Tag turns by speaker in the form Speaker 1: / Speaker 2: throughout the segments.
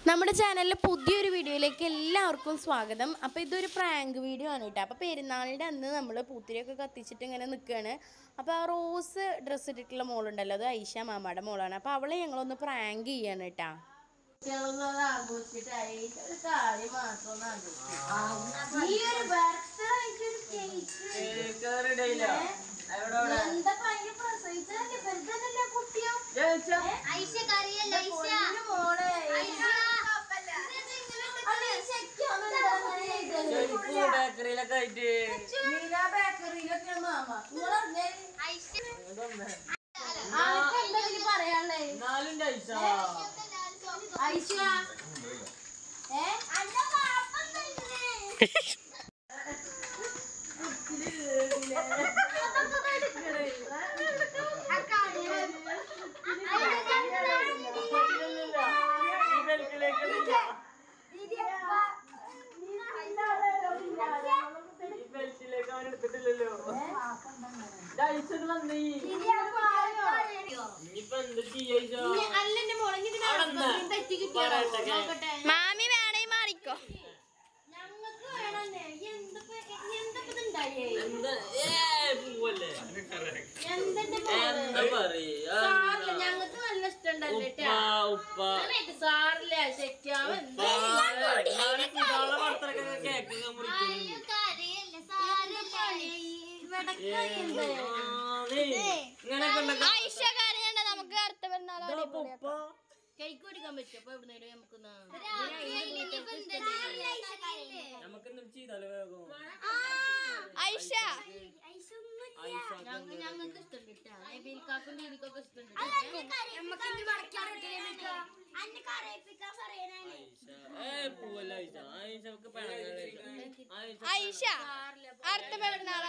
Speaker 1: നമ്മുടെ ചാനലിലെ പുതിയൊരു വീഡിയോയിലേക്ക് എല്ലാവർക്കും സ്വാഗതം അപ്പോൾ ഇതൊരു പ്രാങ്ക് വീഡിയോ ആണ് കേട്ടോ അപ്പോൾ പെരുന്നാളിൻ്റെ അന്ന് നമ്മൾ പൂത്തിരിയൊക്കെ കത്തിച്ചിട്ട് ഇങ്ങനെ നിൽക്കുകയാണ് അപ്പോൾ ആ റോസ് ഡ്രസ്സ് ഇട്ടിട്ടുള്ള മോളുണ്ടല്ലോ അത് ഐഷ മാമയുടെ മോളാണ് അപ്പോൾ അവളെ ഞങ്ങളൊന്ന് പ്രാങ്ക് ചെയ്യാണ് കേട്ടോ
Speaker 2: ഐഷ കറിയല്ല ഐഷ
Speaker 3: ബേക്കറിയിലൊക്കെ ആയിട്ട് നാലും പൈസ
Speaker 1: ഐഷ
Speaker 3: ഈ ബെൽറ്റിലേക്കൊന്നുമില്ല ഈ ബെൽറ്റിലേക്ക് അവൻ എടുത്തിട്ടില്ലല്ലോ ഡൈസൺ വന്നീ ഇനിയിപ്പൊ എന്ത് ചെയ്യാ
Speaker 1: അല്ലെന്റെ മോളെ ഇനി ഇതിന്
Speaker 3: അവിടെന്താ?
Speaker 1: ആൾക്കാര് തെറ്റി കിട്ടിയാലോ?
Speaker 3: പറയട്ടെ.
Speaker 1: നോക്കട്ടെ.
Speaker 2: മാമി വേണേ മാറിക്കോ
Speaker 1: ഞങ്ങക്ക് വേണമെന്നേ. എന്തപ്പ- എന്തപ്പ ഇതുണ്ടായേ?
Speaker 3: എന്താ ഏ പൂവല്ലേ
Speaker 1: എന്തെന്റെ മോള്?
Speaker 3: എന്താ പറയാ
Speaker 1: സാറില്ല, ഞങ്ങക്ക് നല്ല ഇഷ്ടമുണ്ടല്ലോ
Speaker 3: ഉപ്പ
Speaker 1: ട്ടാ.
Speaker 3: ഉപ്പ
Speaker 1: സാറില്ല ശരിക്കും
Speaker 3: ഉപ്പ നാളെ കുടാളെ പുറത്തിറക്കുന്ന കേക്ക് മുറിക്കുന്നുണ്ട് ഇങ്ങനെ കൊണ്ടൊക്കെ
Speaker 2: ഐഷ കറിയണ്ട നമുക്ക് അടുത്ത പെരുന്നാൾ
Speaker 3: ഉപ്പ
Speaker 1: കേക്ക് കുടിക്കാൻ പറ്റും അപ്പൊ എവിടുന്നേലും നമുക്ക്
Speaker 3: നമുക്കെന്തും ചെയ്താലോ വേഗം
Speaker 2: ഐഷ
Speaker 1: ഞങ്ങൾക്ക് ഞങ്ങൾക്ക് ഇഷ്ടമുണ്ട് നബീൽക്കാക്കും ദീദിക്കൊക്കെ ഇഷ്ടമുണ്ട്
Speaker 3: ഏ പൂവല്ല ആയിഷ ആയിഷക്ക് പിണങ്ങാനില്ല ആയിഷ
Speaker 2: ഐഷ അടുത്ത പെരുന്നാൾ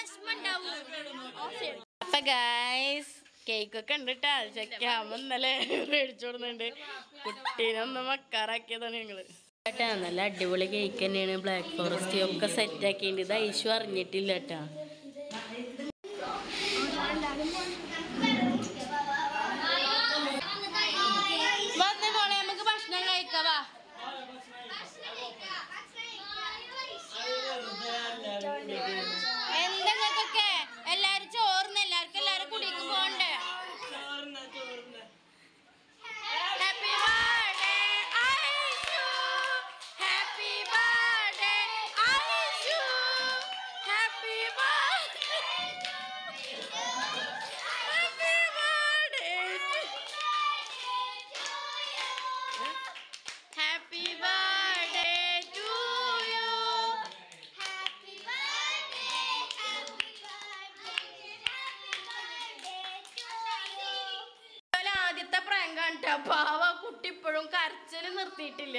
Speaker 2: അപ്പൊ ഗൈസ് കേക്ക് ഒക്കെ ഉണ്ട് കേട്ടോ ചെക്കാമ ഇന്നലെ മേടിച്ചു കൊടുക്കുന്നുണ്ട് കുട്ടീനൊന്ന് മക്കാറാക്കിയതാണ് ഞങ്ങള്
Speaker 1: കേട്ടാ നല്ല അടിപൊളി കേക്ക് തന്നെയാണ് ബ്ലാക്ക് ഫോറസ്റ്റ് ഒക്കെ സെറ്റ് ആക്കിയിട്ടുണ്ട് ഇത് ഐഷു അറിഞ്ഞിട്ടില്ല കേട്ടാ വന്നേ മോളെ നമുക്ക് ഭക്ഷണം കഴിക്കാം വാ
Speaker 2: എന്തെങ്കിലൊക്കെ എല്ലാരും ചോറിന് എല്ലാവർക്കും എല്ലാരും കുടിക്ക് പോണ്ടേ happy birthday Aishu happy birthday Aishu happy birthday happy birthday happy birthday to you
Speaker 1: ഇതുപോലെ ആദ്യത്തെ പ്രാങ്ക് കണ്ടാ പാവ കുട്ടി ഇപ്പോഴും കരച്ചില് നിർത്തിയിട്ടില്ല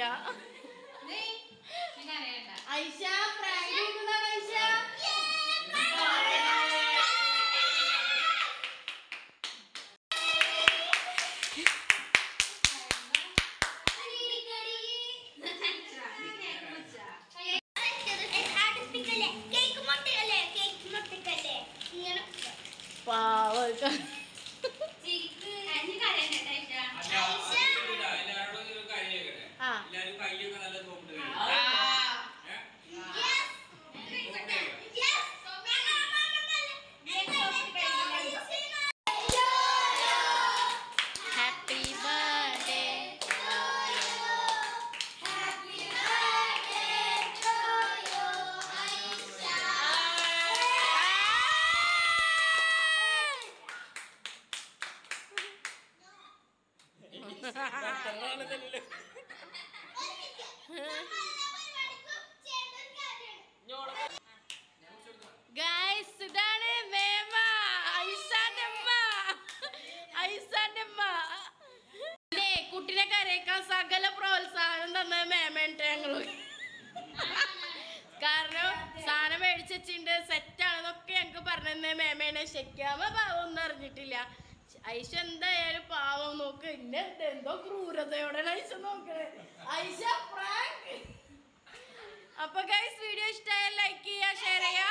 Speaker 1: ഐഷ പ്രാങ്ക് ചെയ്യുന്നതാണ് ഐഷ പാവ ആ
Speaker 2: ഹാപ്പി ബർത്ത്ഡേ ഗൈസ് ഇതാണ് മേമ ഐസാന്റെ അമ്മ ഐസാന്റെ അമ്മ
Speaker 1: അല്ലേ കുട്ടിനെ കരയിക്കാൻ സകല പ്രോത്സാഹനം തന്ന മേമേണ്ട ഞങ്ങള് കാരണം സാധനം മേടിച്ച് വെച്ചിട്ടുണ്ട് സെറ്റാണെന്നൊക്കെ ഞങ്ങക്ക് പറഞ്ഞു മേമേനെ ശരിക്കാമ പാവം ഒന്നും അറിഞ്ഞിട്ടില്ല ഐഷ എന്തായാലും പാവം നോക്ക് ഇന്നെ എന്തോ ക്രൂരതയോടെയാണ് ഐഷ നോക്കണേ ഐഷ പ്രാങ്ക് അപ്പൊ ഗൈസ് വീഡിയോ ഇഷ്ടമായ ലൈക്ക് ചെയ്യുക ഷെയർ ചെയ്യുക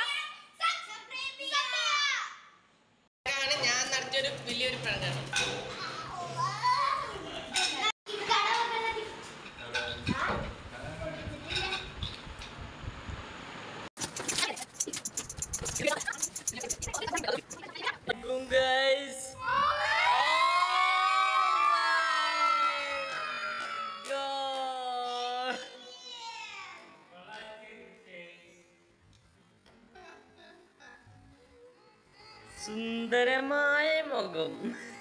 Speaker 3: ഞാൻ നടത്തിയൊരു വലിയൊരു പ്രാങ്കാണ്
Speaker 2: ആ
Speaker 3: guys. God. സുന്ദരമായ മുഖം